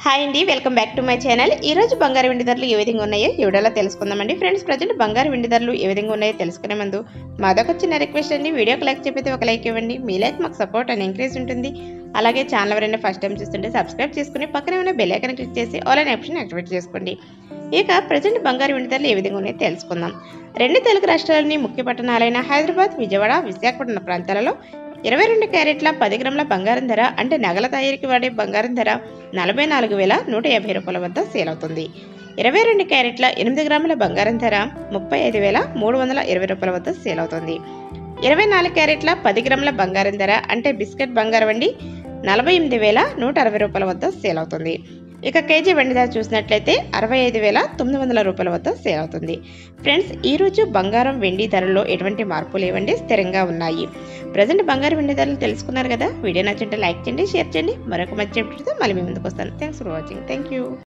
hi అండి welcome back to my channel ఈ రోజు బంగారు వెండి ధరలు ఏ విధంగా ఉన్నాయో ఈ వీడియోలో తెలుసుకుందామండి ఫ్రెండ్స్ ప్రజెంట్ బంగారు వెండి ధరలు ఏ విధంగా ఉన్నాయో తెలుసుకునే ముందు మాదొక చిన్న రిక్వెస్ట్ అండి వీడియోకి లైక్ చెప్పితే ఒక లైక్ ఇవ్వండి మీ లైక్ మాకు సపోర్ట్ అండ్ ఎంకరేజ్ ఉంటుంది అలాగే ఛానల్ ఎవరైనా ఫస్ట్ టైం చూస్తుంటే సబ్స్క్రైబ్ చేసుకుని పక్కనే ఉన్న బెల్ ఐకాన్ క్లిక్ చేసి ఆల్ అనే ఆప్షన్ యాక్టివేట్ చేసుకోండి ఇక ప్రజెంట్ బంగారు వెండి ధరలు ఏ విధంగా ఉన్నాయో తెలుసుకుందాం రెండు తెలుగు రాష్ట్రాల్లోని ముఖ్య పట్టణాలైన హైదరాబాద్ విజయవాడ విశాఖపట్నం ప్రాంతాలలో ఇరవై రెండు క్యారెట్ల పది గ్రాముల బంగారం ధర అంటే నగల తయారీకి వాడే బంగారం ధర నలభై నాలుగు వేల నూట యాభై రూపాయల వద్ద సేల్ అవుతుంది ఇరవై రెండు క్యారెట్ల ఎనిమిది గ్రాముల బంగారం ధర ముప్పై ఐదు వేల మూడు వందల ఇరవై రూపాయల వద్ద సేల్ అవుతుంది ఇరవై నాలుగు క్యారెట్ల పది గ్రాముల బంగారం ధర అంటే బిస్కెట్ బంగారం అండి నలభై ఎనిమిది వేల నూట అరవై రూపాయల వద్ద సేల్ అవుతుంది ఇక కేజీ వెండి ధర చూసినట్లయితే అరవై ఐదు వేల తొమ్మిది వందల రూపాయల వద్ద సేల్ అవుతుంది ఫ్రెండ్స్ ఈరోజు బంగారం వెండి ధరల్లో ఎటువంటి మార్పు లేవండి స్థిరంగా ఉన్నాయి ప్రజెంట్ బంగారం వెండి ధరలు తెలుసుకున్నారు కదా వీడియో నచ్చింటే లైక్ చేయండి షేర్ చేయండి మరొక మంచి ఎపిసోడ్తో మళ్ళీ మీ ముందుకు వస్తాను thanks for watching thank you